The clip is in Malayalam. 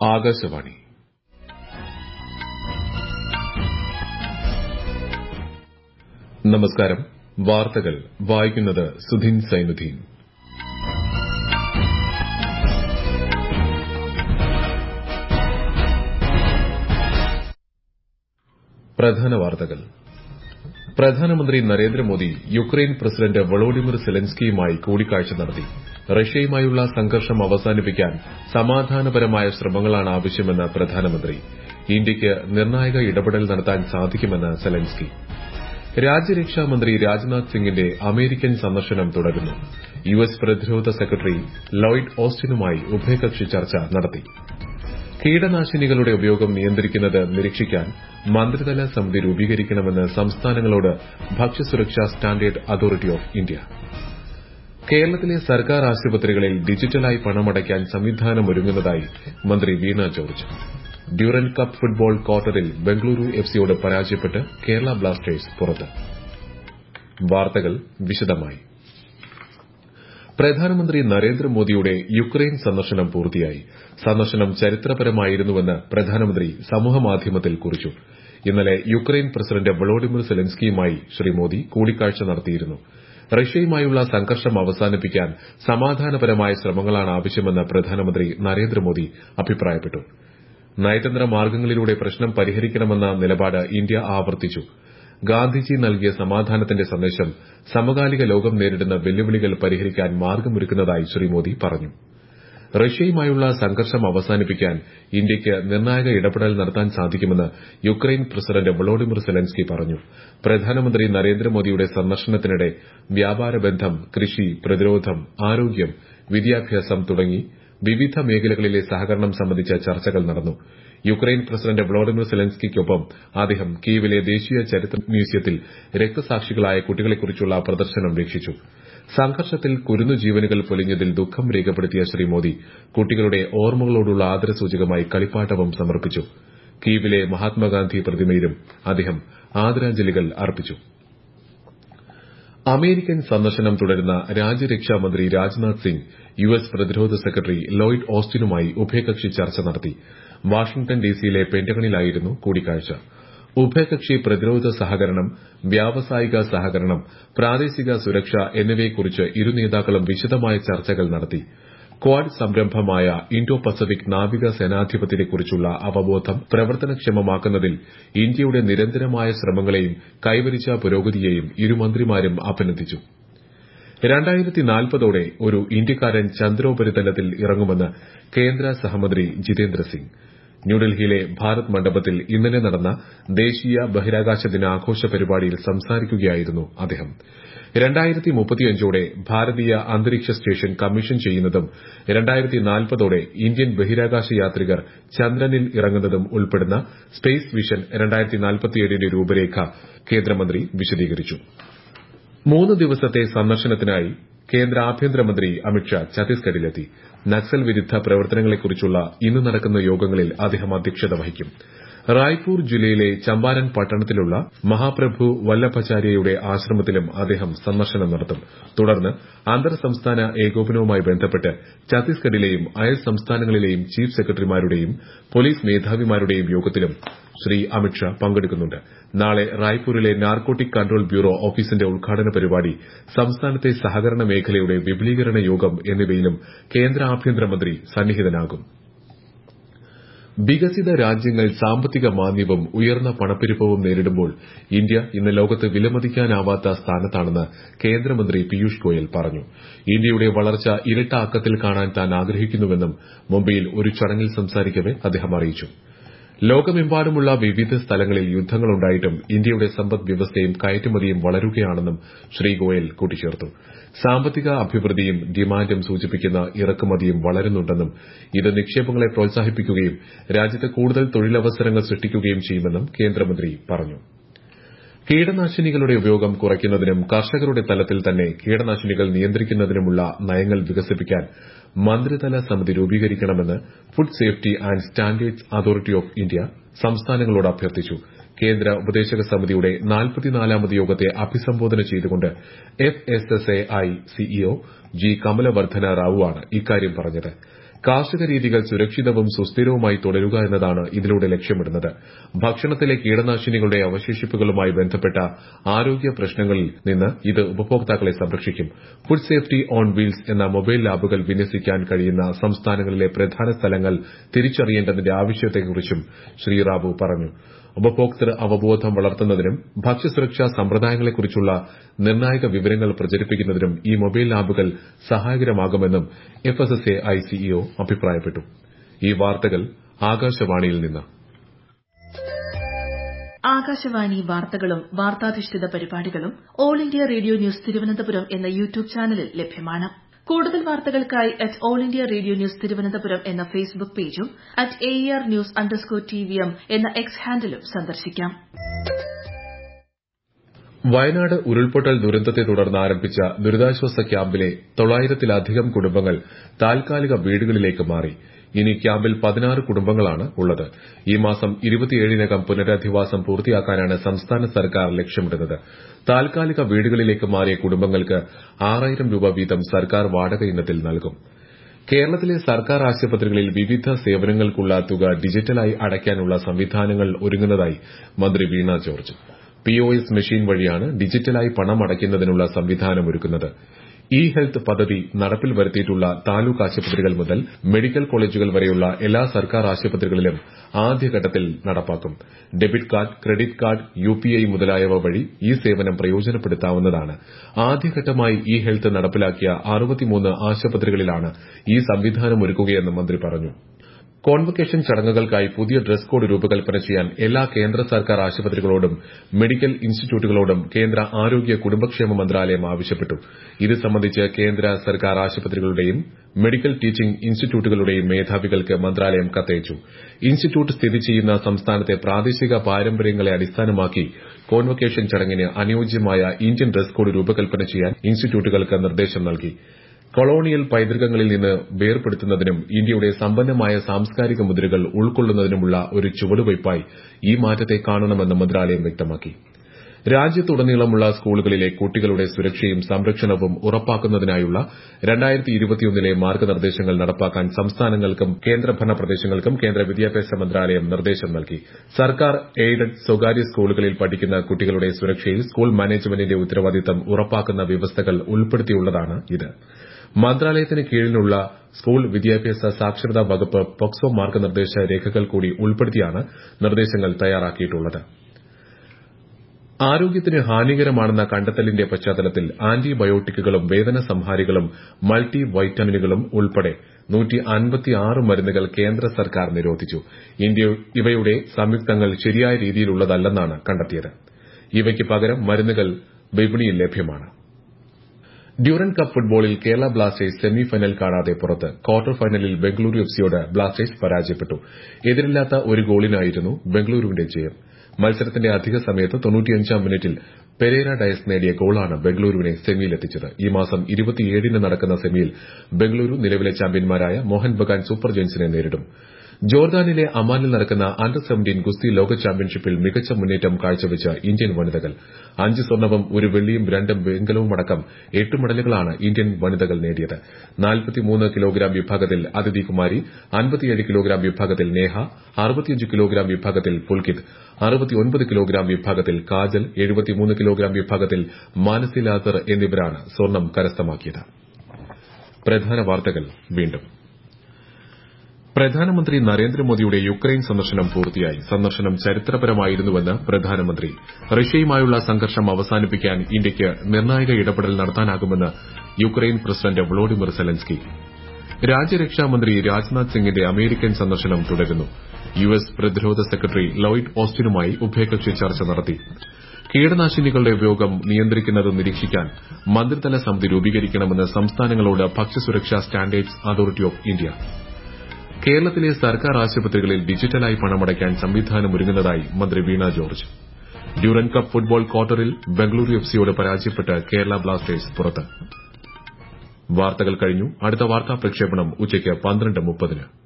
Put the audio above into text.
ആകാശവാണി നമസ്കാരം വാർത്തകൾ വായിക്കുന്നത് സുധിൻ സൈനുദ്ദീൻ പ്രധാന വാർത്തകൾ പ്രധാനമന്ത്രി നരേന്ദ്രമോദി യുക്രൈൻ പ്രസിഡന്റ് വളോഡിമിർ സെലൻസ്കിയുമായി കൂടിക്കാഴ്ച നടത്തി റഷ്യയുമായുള്ള സംഘർഷം അവസാനിപ്പിക്കാൻ സമാധാനപരമായ ശ്രമങ്ങളാണ് ആവശ്യമെന്ന് പ്രധാനമന്ത്രി ഇന്ത്യയ്ക്ക് നിർണായക ഇടപെടൽ നടത്താൻ സാധിക്കുമെന്ന് സെലൻസ്കി രാജ്യരക്ഷാ മന്ത്രി രാജ്നാഥ് സിംഗിന്റെ അമേരിക്കൻ സന്ദർശനം തുടരുന്നു യുഎസ് പ്രതിരോധ സെക്രട്ടറി ലോയിഡ് ഓസ്റ്റിനുമായി ഉഭയകക്ഷി ചർച്ച നടത്തി കീടനാശിനികളുടെ ഉപയോഗം നിയന്ത്രിക്കുന്നത് നിരീക്ഷിക്കാൻ മന്ത്രിതല സമിതി രൂപീകരിക്കണമെന്ന് സംസ്ഥാനങ്ങളോട് ഭക്ഷ്യസുരക്ഷാ സ്റ്റാൻഡേർഡ് അതോറിറ്റി ഓഫ് ഇന്ത്യ കേരളത്തിലെ സർക്കാർ ആശുപത്രികളിൽ ഡിജിറ്റലായി പണമടയ്ക്കാൻ സംവിധാനം ഒരുങ്ങുന്നതായി മന്ത്രി Veena George Durand Cup football ക്വാർട്ടറിൽ ബംഗളൂരു എഫ്സിയോട് പരാജയപ്പെട്ട് കേരള ബ്ലാസ്റ്റേഴ്സ് പുറത്ത് വാർത്തകൾ വിശദമായി പ്രധാനമന്ത്രി നരേന്ദ്രമോദിയുടെ യുക്രൈൻ സന്ദർശനം പൂർത്തിയായി സന്ദർശനം ചരിത്രപരമായിരുന്നുവെന്ന് പ്രധാനമന്ത്രി സമൂഹമാധ്യമത്തിൽ കുറിച്ചു ഇന്നലെ യുക്രൈൻ പ്രസിഡന്റ് വളോഡിമിർ സെലൻസ്കിയുമായി ശ്രീ മോദി കൂടിക്കാഴ്ച നടത്തിയിരുന്നു റഷ്യയുമായുള്ള സംഘർഷം അവസാനിപ്പിക്കാൻ സമാധാനപരമായ ശ്രമങ്ങളാണ് ആവശ്യമെന്ന് പ്രധാനമന്ത്രി നരേന്ദ്രമോദി അഭിപ്രായപ്പെട്ടു നയതന്ത്ര മാർഗ്ഗങ്ങളിലൂടെ പ്രശ്നം പരിഹരിക്കണമെന്ന നിലപാട് ഇന്ത്യ ആവർത്തിച്ചു ഗാന്ധിജി നൽകിയ സമാധാനത്തിന്റെ സന്ദേശം സമകാലിക ലോകം നേരിടുന്ന വെല്ലുവിളികൾ പരിഹരിക്കാൻ മാർഗ്ഗമൊരുക്കുന്നതായി ശ്രീ മോദി പറഞ്ഞു റഷ്യയുമായുള്ള സംഘർഷം അവസാനിപ്പിക്കാൻ ഇന്ത്യയ്ക്ക് നിർണായക ഇടപെടൽ നടത്താൻ സാധിക്കുമെന്ന് യുക്രൈൻ പ്രസിഡന്റ് വളോഡിമിർ സെലൻസ്കി പറഞ്ഞു പ്രധാനമന്ത്രി നരേന്ദ്രമോദിയുടെ സന്ദർശനത്തിനിടെ വ്യാപാര ബന്ധം കൃഷി പ്രതിരോധം ആരോഗ്യം വിദ്യാഭ്യാസം തുടങ്ങി വിവിധ മേഖലകളിലെ സഹകരണം സംബന്ധിച്ച ചർച്ചകൾ നടന്നു യുക്രൈൻ പ്രസിഡന്റ് വ്ളോഡിമിർ സെലൻസ്കിക്കൊപ്പം അദ്ദേഹം കീവിലെ ദേശീയ ചരിത്ര മ്യൂസിയത്തിൽ രക്തസാക്ഷികളായ കുട്ടികളെക്കുറിച്ചുള്ള പ്രദർശനം വീക്ഷിച്ചു സംഘർഷത്തിൽ കുരുന്നു ജീവനുകൾ പൊലിഞ്ഞതിൽ ദുഃഖം രേഖപ്പെടുത്തിയ ശ്രീ മോദി കുട്ടികളുടെ ഓർമ്മകളോടുള്ള ആദരസൂചകമായി കളിപ്പാട്ടവും സമർപ്പിച്ചു കീവിലെ മഹാത്മാഗാന്ധി പ്രതിമയിലും അദ്ദേഹം ആദരാഞ്ജലികൾ അർപ്പിച്ചു അമേരിക്കൻ സന്ദർശനം തുടരുന്ന രാജ്യരക്ഷാ മന്ത്രി രാജ്നാഥ് സിംഗ് യുഎസ് പ്രതിരോധ സെക്രട്ടറി ലോയിഡ് ഓസ്റ്റിനുമായി ഉഭയകക്ഷി ചർച്ച നടത്തി വാഷിംഗ്ടൺ ഡിസിയിലെ പെന്റഗണിലായിരുന്നു കൂടിക്കാഴ്ച ഉഭയകക്ഷി പ്രതിരോധ സഹകരണം വ്യാവസായിക സഹകരണം പ്രാദേശിക സുരക്ഷ എന്നിവയെക്കുറിച്ച് ഇരു നേതാക്കളും വിശദമായ ചർച്ചകൾ നടത്തി ക്വാഡ് സംരംഭമായ ഇൻഡോ പസഫിക് നാവിക സേനാധിപത്യത്തെക്കുറിച്ചുള്ള അവബോധം പ്രവർത്തനക്ഷമമാക്കുന്നതിൽ ഇന്ത്യയുടെ നിരന്തരമായ ശ്രമങ്ങളെയും കൈവരിച്ച പുരോഗതിയെയും ഇരുമന്ത്രിമാരും അഭിനന്ദിച്ചു രണ്ടായിരത്തി നാൽപ്പതോടെ ഒരു ഇന്ത്യക്കാരൻ ചന്ദ്രോപരിതലത്തിൽ ഇറങ്ങുമെന്ന് കേന്ദ്ര സഹമന്ത്രി ജിതേന്ദ്ര സിംഗ് ന്യൂഡൽഹിയിലെ ഭാരത് മണ്ഡപത്തിൽ ഇന്നലെ നടന്ന ദേശീയ ബഹിരാകാശ ദിനാഘോഷ പരിപാടിയിൽ സംസാരിക്കുകയായിരുന്നു അദ്ദേഹം രണ്ടായിരത്തി മുപ്പത്തിയഞ്ചോടെ ഭാരതീയ അന്തരീക്ഷ സ്റ്റേഷൻ കമ്മീഷൻ ചെയ്യുന്നതും രണ്ടായിരത്തി നാൽപ്പതോടെ ഇന്ത്യൻ ബഹിരാകാശ യാത്രികർ ചന്ദ്രനിൽ ഇറങ്ങുന്നതും ഉൾപ്പെടുന്ന സ്പേസ് വിഷൻ രണ്ടായിരത്തി നാൽപ്പത്തിയേഴിന്റെ രൂപരേഖ കേന്ദ്രമന്ത്രി വിശദീകരിച്ചു മൂന്ന് ദിവസത്തെ സന്ദർശനത്തിനായി കേന്ദ്ര ആഭ്യന്തരമന്ത്രി അമിത്ഷാ ഛത്തീസ്ഗഡിലെത്തി നക്സൽ വിരുദ്ധ പ്രവർത്തനങ്ങളെക്കുറിച്ചുള്ള ഇന്ന് നടക്കുന്ന യോഗങ്ങളിൽ അദ്ദേഹം അധ്യക്ഷത വഹിക്കും റായ്പൂർ ജില്ലയിലെ ചമ്പാരൻ പട്ടണത്തിലുള്ള മഹാപ്രഭു വല്ലഭാചാര്യയുടെ ആശ്രമത്തിലും അദ്ദേഹം സന്ദർശനം നടത്തും തുടർന്ന് അന്തർ സംസ്ഥാന ഏകോപനവുമായി ബന്ധപ്പെട്ട് ഛത്തീസ്ഗഡിലെയും അയൽ സംസ്ഥാനങ്ങളിലെയും ചീഫ് സെക്രട്ടറിമാരുടെയും പോലീസ് മേധാവിമാരുടെയും യോഗത്തിലും ശ്രീ അമിത്ഷാ പങ്കെടുക്കുന്നുണ്ട് നാളെ റായ്പൂരിലെ നാർക്കോട്ടിക് കൺട്രോൾ ബ്യൂറോ ഓഫീസിന്റെ ഉദ്ഘാടന പരിപാടി സംസ്ഥാനത്തെ സഹകരണ മേഖലയുടെ വിപുലീകരണ യോഗം എന്നിവയിലും കേന്ദ്ര ആഭ്യന്തരമന്ത്രി സന്നിഹിതനാകും വികസിത രാജ്യങ്ങൾ സാമ്പത്തിക മാന്ദ്യവും ഉയർന്ന പണപ്പെരുപ്പവും നേരിടുമ്പോൾ ഇന്ത്യ ഇന്ന് ലോകത്ത് വിലമതിക്കാനാവാത്ത സ്ഥാനത്താണെന്ന് കേന്ദ്രമന്ത്രി പീയൂഷ് ഗോയൽ പറഞ്ഞു ഇന്ത്യയുടെ വളർച്ച ഇരട്ട അക്കത്തിൽ കാണാൻ താൻ ആഗ്രഹിക്കുന്നുവെന്നും മുംബൈയിൽ ഒരു ചടങ്ങിൽ സംസാരിക്കവെ അദ്ദേഹം അറിയിച്ചു ലോകമെമ്പാടുമുള്ള വിവിധ സ്ഥലങ്ങളിൽ യുദ്ധങ്ങളുണ്ടായിട്ടും ഇന്ത്യയുടെ സമ്പദ് വ്യവസ്ഥയും കയറ്റുമതിയും വളരുകയാണെന്നും ശ്രീ ഗോയൽ കൂട്ടിച്ചേർത്തു സാമ്പത്തിക അഭിവൃദ്ധിയും ഡിമാൻഡും സൂചിപ്പിക്കുന്ന ഇറക്കുമതിയും വളരുന്നുണ്ടെന്നും ഇത് നിക്ഷേപങ്ങളെ പ്രോത്സാഹിപ്പിക്കുകയും രാജ്യത്ത് കൂടുതൽ തൊഴിലവസരങ്ങൾ സൃഷ്ടിക്കുകയും ചെയ്യുമെന്നും കേന്ദ്രമന്ത്രി പറഞ്ഞു കീടനാശിനികളുടെ ഉപയോഗം കുറയ്ക്കുന്നതിനും കർഷകരുടെ തലത്തിൽ തന്നെ കീടനാശിനികൾ നിയന്ത്രിക്കുന്നതിനുമുള്ള നയങ്ങൾ വികസിപ്പിക്കാൻ മന്ത്രിതല സമിതി രൂപീകരിക്കണമെന്ന് food safety and standards authority of India സംസ്ഥാനങ്ങളോട് അഭ്യർത്ഥിച്ചു കേന്ദ്ര ഉപദേശക സമിതിയുടെ നാൽപ്പത്തിനാലാമത് യോഗത്തെ അഭിസംബോധന ചെയ്തുകൊണ്ട് F S S A I CEO G Kamalavardhana റാവുവാണ് ഇക്കാര്യം പറഞ്ഞത് കാർഷിക രീതികൾ സുരക്ഷിതവും സുസ്ഥിരവുമായി തുടരുക എന്നതാണ് ഇതിലൂടെ ലക്ഷ്യമിടുന്നത് ഭക്ഷണത്തിലെ കീടനാശിനികളുടെ അവശേഷിപ്പുകളുമായി ബന്ധപ്പെട്ട ആരോഗ്യ പ്രശ്നങ്ങളിൽ നിന്ന് ഇത് ഉപഭോക്താക്കളെ സംരക്ഷിക്കും ഫുഡ് സേഫ്റ്റി ഓൺ വീൽസ് എന്ന മൊബൈൽ ലാബുകൾ വിന്യസിക്കാൻ കഴിയുന്ന സംസ്ഥാനങ്ങളിലെ പ്രധാന സ്ഥലങ്ങൾ തിരിച്ചറിയേണ്ടതിന്റെ ആവശ്യത്തെക്കുറിച്ചും ശ്രീ റാവു പറഞ്ഞു ഉപഭോക്തൃ അവബോധം വളർത്തുന്നതിനും ഭക്ഷ്യസുരക്ഷാ സമ്പ്രദായങ്ങളെക്കുറിച്ചുള്ള നിർണായക വിവരങ്ങൾ പ്രചരിപ്പിക്കുന്നതിനും ഈ മൊബൈൽ ലാബുകൾ സഹായകരമാകുമെന്നും എഫ്എസ്എസ്എഐ സിഇഒ അഭിപ്രായപ്പെട്ടു ഈ വാർത്തകൾ ആകാശവാണിയിൽ നിന്ന് ആകാശവാണി വാർത്തകളും വാർത്താധിഷ്ഠിത പരിപാടികളും All India Radio News Thiruvananthapuram എന്ന യൂട്യൂബ് ചാനലിൽ ലഭ്യമാണ് കൂടുതൽ വാർത്തകൾക്കായി at All India Radio News Thiruvananthapuram എന്ന ഫേസ്ബുക്ക് പേജും at A R news underscore T V M എന്ന എക്സ് ഹാൻഡിലും സന്ദർശിക്കാം വയനാട് ഉരുൾപൊട്ടൽ ദുരന്തത്തെ തുടർന്ന് ആരംഭിച്ച ദുരിതാശ്വാസ ക്യാമ്പിലെ തൊള്ളായിരത്തിലധികം കുടുംബങ്ങൾ താൽക്കാലിക വീടുകളിലേക്ക് മാറി ഇനി ക്യാമ്പിൽ പതിനാറ് കുടുംബങ്ങളാണ് ഉള്ളത് ഈ മാസം ഇരുപത്തിയേഴിനകം പുനരധിവാസം പൂർത്തിയാക്കാനാണ് സംസ്ഥാന സർക്കാർ ലക്ഷ്യമിടുന്നത് താൽക്കാലിക വീടുകളിലേക്ക് മാറിയ കുടുംബങ്ങൾക്ക് ആറായിരം രൂപ വീതം സർക്കാർ വാടക ഇനത്തിൽ നൽകും കേരളത്തിലെ സർക്കാർ ആശുപത്രികളിൽ വിവിധ സേവനങ്ങൾക്കുള്ള തുക ഡിജിറ്റലായി അടയ്ക്കാനുള്ള സംവിധാനങ്ങൾ ഒരുങ്ങുന്നതായി മന്ത്രി വീണ ജോർജ് പിഒഎസ് മെഷീൻ വഴിയാണ് ഡിജിറ്റലായി പണം അടയ്ക്കുന്നതിനുള്ള സംവിധാനം ഒരുക്കുന്നത് ഇ ഹെൽത്ത് പദ്ധതി നടപ്പിൽ വരുത്തിയിട്ടുള്ള താലൂക്ക് ആശുപത്രികൾ മുതൽ മെഡിക്കൽ കോളേജുകൾ വരെയുള്ള എല്ലാ സർക്കാർ ആശുപത്രികളിലും ആദ്യഘട്ടത്തിൽ നടപ്പാക്കും debit card credit card UPI മുതലായവ വഴി ഈ സേവനം പ്രയോജനപ്പെടുത്താവുന്നതാണ് ആദ്യഘട്ടമായി ഇ ഹെൽത്ത് നടപ്പിലാക്കിയ അറുപത്തിമൂന്ന് ആശുപത്രികളിലാണ് ഈ സംവിധാനം ഒരുക്കുകയെന്ന് മന്ത്രി പറഞ്ഞു കോൺവക്കേഷൻ ചടങ്ങുകൾക്കായി പുതിയ ഡ്രസ് കോഡ് രൂപകൽപ്പന ചെയ്യാൻ എല്ലാ കേന്ദ്ര സർക്കാർ ആശുപത്രികളോടും മെഡിക്കൽ ഇൻസ്റ്റിറ്റ്യൂട്ടുകളോടും കേന്ദ്ര ആരോഗ്യ കുടുംബക്ഷേമ മന്ത്രാലയം ആവശ്യപ്പെട്ടു ഇത് സംബന്ധിച്ച് കേന്ദ്ര സർക്കാർ ആശുപത്രികളുടെയും മെഡിക്കൽ ടീച്ചിംഗ് ഇൻസ്റ്റിറ്റ്യൂട്ടുകളുടെയും മേധാവികൾക്ക് മന്ത്രാലയം കത്തയച്ചു ഇൻസ്റ്റിറ്റ്യൂട്ട് സ്ഥിതി ചെയ്യുന്ന സംസ്ഥാനത്തെ പ്രാദേശിക പാരമ്പര്യങ്ങളെ അടിസ്ഥാനമാക്കി കോൺവക്കേഷൻ ചടങ്ങിന് അനുയോജ്യമായ ഇന്ത്യൻ ഡ്രസ് കോഡ് രൂപകൽപ്പന ചെയ്യാൻ ഇൻസ്റ്റിറ്റ്യൂട്ടുകൾക്ക് നിർദ്ദേശം നൽകി കൊളോണിയൽ പൈതൃകങ്ങളിൽ നിന്ന് വേർപെടുത്തുന്നതിനും ഇന്ത്യയുടെ സമ്പന്നമായ സാംസ്കാരിക മുദ്രകൾ ഉൾക്കൊള്ളുന്നതിനുമുള്ള ഒരു ചുവടുവയ്പായി ഈ മാറ്റത്തെ കാണണമെന്ന് മന്ത്രാലയം വ്യക്തമാക്കി രാജ്യത്തുടനീളമുള്ള സ്കൂളുകളിലെ കുട്ടികളുടെ സുരക്ഷയും സംരക്ഷണവും ഉറപ്പാക്കുന്നതിനായുള്ള ലെ മാർഗ്ഗനിർദ്ദേശങ്ങൾ നടപ്പാക്കാൻ സംസ്ഥാനങ്ങൾക്കും കേന്ദ്രഭരണ പ്രദേശങ്ങൾക്കും കേന്ദ്ര വിദ്യാഭ്യാസ മന്ത്രാലയം നിർദ്ദേശം നൽകി സർക്കാർ എയ്ഡഡ് സ്വകാര്യ സ്കൂളുകളിൽ പഠിക്കുന്ന കുട്ടികളുടെ സുരക്ഷയിൽ സ്കൂൾ മാനേജ്മെന്റിന്റെ ഉത്തരവാദിത്തം ഉറപ്പാക്കുന്ന വ്യവസ്ഥകൾ ഉൾപ്പെടുത്തിയുള്ളതാണ് ഇത് മന്ത്രാലയത്തിന് കീഴിലുള്ള സ്കൂൾ വിദ്യാഭ്യാസ സാക്ഷരതാ വകുപ്പ് പോക്സോ മാർഗ്ഗനിർദ്ദേശ രേഖകൾ കൂടി ഉൾപ്പെടുത്തിയാണ് നിർദ്ദേശങ്ങൾ തയ്യാറാക്കിയിട്ടുള്ളത് ആരോഗ്യത്തിന് ഹാനികരമാണെന്ന കണ്ടെത്തലിന്റെ പശ്ചാത്തലത്തിൽ ആന്റിബയോട്ടിക്കുകളും വേദന സംഹാരികളും മൾട്ടി വൈറ്റമിനുകളും ഉൾപ്പെടെ മരുന്നുകൾ കേന്ദ്ര സർക്കാർ നിരോധിച്ചു ഇവയുടെ സംയുക്തങ്ങൾ ശരിയായ രീതിയിലുള്ളതല്ലെന്നാണ് കണ്ടെത്തിയത് ഇവയ്ക്ക് പകരം മരുന്നുകൾ വിപണിയിൽ ലഭ്യമാണ് ഡ്യൂറൻ കപ്പ് ഫുട്ബോളിൽ കേരള ബ്ലാസ്റ്റേഴ്സ് സെമി ഫൈനൽ കാണാതെ പുറത്ത് ക്വാർട്ടർ ഫൈനലിൽ ബംഗളൂരു എഫ്സിയോട് ബ്ലാസ്റ്റേഴ്സ് പരാജയപ്പെട്ടു എതിരില്ലാത്ത ഒരു ഗോളിനായിരുന്നു ബംഗളൂരുവിന്റെ ജയം മത്സരത്തിന്റെ അധിക സമയത്ത് തൊണ്ണൂറ്റിയഞ്ചാം മിനിറ്റിൽ പെരേര ഡയസ് നേടിയ ഗോളാണ് ബംഗളൂരുവിനെ സെമിയിലെത്തിച്ചത് ഈ മാസം ഇരുപത്തിയേഴിന് നടക്കുന്ന സെമിയിൽ ബംഗളൂരു നിലവിലെ ചാമ്പ്യന്മാരായ മോഹൻ ബഗാൻ സൂപ്പർ ജയൻസിനെ നേരിടും ജോർദാനിലെ അമാനിൽ നടക്കുന്ന അണ്ടർ സെവന്റീൻ ഗുസ്തി ലോക ചാമ്പ്യൻഷിപ്പിൽ മികച്ച മുന്നേറ്റം കാഴ്ചവെച്ച ഇന്ത്യൻ വനിതകൾ അഞ്ച് സ്വർണവും ഒരു വെള്ളിയും രണ്ട് വെങ്കലവുമടക്കം എട്ട് മെഡലുകളാണ് ഇന്ത്യൻ വനിതകൾ നേടിയത് കിലോഗ്രാം വിഭാഗത്തിൽ അതിഥി കുമാരി അൻപത്തിയേഴ് കിലോഗ്രാം വിഭാഗത്തിൽ നേഹ അറുപത്തിയഞ്ച് കിലോഗ്രാം വിഭാഗത്തിൽ പുൽകിത് അറുപത്തിയൊൻപത് കിലോഗ്രാം വിഭാഗത്തിൽ കാജൽ എഴുപത്തിമൂന്ന് കിലോഗ്രാം വിഭാഗത്തിൽ മാനസി ലാത്തർ എന്നിവരാണ് സ്വർണം കരസ്ഥമാക്കിയത് പ്രധാന വാർത്തകൾ വീണ്ടും പ്രധാനമന്ത്രി നരേന്ദ്രമോദിയുടെ യുക്രൈൻ സന്ദർശനം പൂർത്തിയായി സന്ദർശനം ചരിത്രപരമായിരുന്നുവെന്ന് പ്രധാനമന്ത്രി റഷ്യയുമായുള്ള സംഘർഷം അവസാനിപ്പിക്കാൻ ഇന്ത്യയ്ക്ക് നിർണായക ഇടപെടൽ നടത്താനാകുമെന്ന് യുക്രൈൻ പ്രസിഡന്റ് വ്ളോഡിമിർ സെലൻസ്കി രാജ്യരക്ഷാമന്ത്രി രാജ്നാഥ് സിംഗിന്റെ അമേരിക്കൻ സന്ദർശനം തുടരുന്നു യു എസ് പ്രതിരോധ സെക്രട്ടറി ലോയിഡ് ഓസ്റ്റിനുമായി ഉഭയകക്ഷി ചർച്ച നടത്തി കീടനാശിനികളുടെ ഉപയോഗം നിയന്ത്രിക്കുന്നത് നിരീക്ഷിക്കാൻ മന്ത്രിതല സമിതി രൂപീകരിക്കണമെന്ന് സംസ്ഥാനങ്ങളോട് ഭക്ഷ്യസുരക്ഷാ സ്റ്റാൻഡേർഡ്സ് അതോറിറ്റി ഓഫ് ഇന്ത്യ കേരളത്തിലെ സർക്കാർ ആശുപത്രികളിൽ ഡിജിറ്റലായി പണമടയ്ക്കാൻ സംവിധാനമൊരുങ്ങുന്നതായി മന്ത്രി Veena George Durand Cup football ക്വാർട്ടറിൽ ബംഗളൂരു എഫ്സിയോട് പരാജയപ്പെട്ട് കേരള ബ്ലാസ്റ്റേഴ്സ് പുറത്ത് വാർത്തകൾ കഴിഞ്ഞു അടുത്ത വാർത്താ പ്രക്ഷേപണം ഉച്ചയ്ക്ക് പന്ത്രണ്ട് മുപ്പതിന്